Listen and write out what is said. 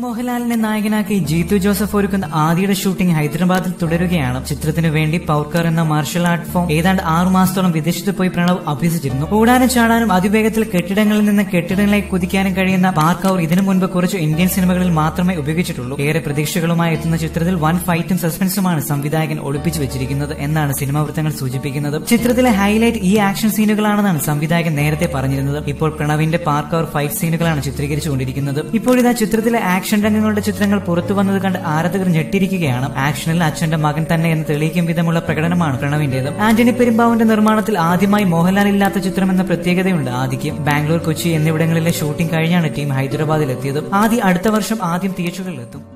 മോഹൻലാലിനെ നായകനാക്കി ജീത്തു ജോസഫ് ഒരുക്കുന്ന ആദിയുടെ ഷൂട്ടിംഗ് ഹൈദരാബാദിൽ തുടരുകയാണ് ചിത്രത്തിനു വേണ്ടി പൌർക്കർ എന്ന മാർഷൽ ആർട്ട് ഫോം ഏതാണ്ട് ആറു മാസത്തോളം വിദേശത്ത് പോയി പ്രണവ് അഭ്യസിച്ചിരുന്നു ഓടാനും ചാടാനും അതിവേഗത്തിൽ കെട്ടിടങ്ങളിൽ നിന്ന് കെട്ടിടങ്ങളിലേക്ക് കുതിക്കാനും കഴിയുന്ന പാർക്കൌർ ഇതിനു മുൻപ് കുറച്ച് ഇന്ത്യൻ സിനിമകളിൽ മാത്രമേ ഉപയോഗിച്ചിട്ടുള്ളൂ ഏറെ പ്രതീക്ഷകളുമായി എത്തുന്ന ചിത്രത്തിൽ വൻ ഫൈറ്റും സസ്പെൻസുമാണ് സംവിധായകൻ ഒളിപ്പിച്ചു വെച്ചിരിക്കുന്നത് എന്നാണ് സിനിമാ വൃത്തങ്ങൾ സൂചിപ്പിക്കുന്നത് ചിത്രത്തിലെ ഹൈലൈറ്റ് ഈ ആക്ഷൻ സീനുകളാണെന്നാണ് സംവിധായകൻ നേരത്തെ പറഞ്ഞിരുന്നത് ഇപ്പോൾ പ്രണവിന്റെ പാർക്ക് അവർ ഫൈറ്റ് സീനുകളാണ് ചിത്രീകരിച്ചുകൊണ്ടിരിക്കുന്നത് ഇപ്പോഴിതാ ചിത്രത്തിലെ ആക്ഷൻ രംഗങ്ങളുടെ ചിത്രങ്ങൾ പുറത്തു വന്നത് കണ്ട് ആരാധകർ ഞെട്ടിരിക്കുകയാണ് ആക്ഷനിൽ അച്ഛന്റെ മകൻ തന്നെ എന്ന് തെളിയിക്കും വിധമുള്ള പ്രകടനമാണ് പ്രണവിന്റേത് ആന്റണി പെരുമ്പാവിന്റെ നിർമ്മാണത്തിൽ ആദ്യമായി മോഹൻലാൽ ഇല്ലാത്ത ചിത്രം എന്ന പ്രത്യേകതയുണ്ട് ആദിക്ക് ബാംഗ്ലൂർ കൊച്ചി എന്നിവിടങ്ങളിലെ ഷൂട്ടിംഗ് കഴിഞ്ഞാണ് ടീം ഹൈദരാബാദിൽ എത്തിയത് ആദ്യ അടുത്ത വർഷം ആദ്യം തിയേറ്ററുകളിലെത്തും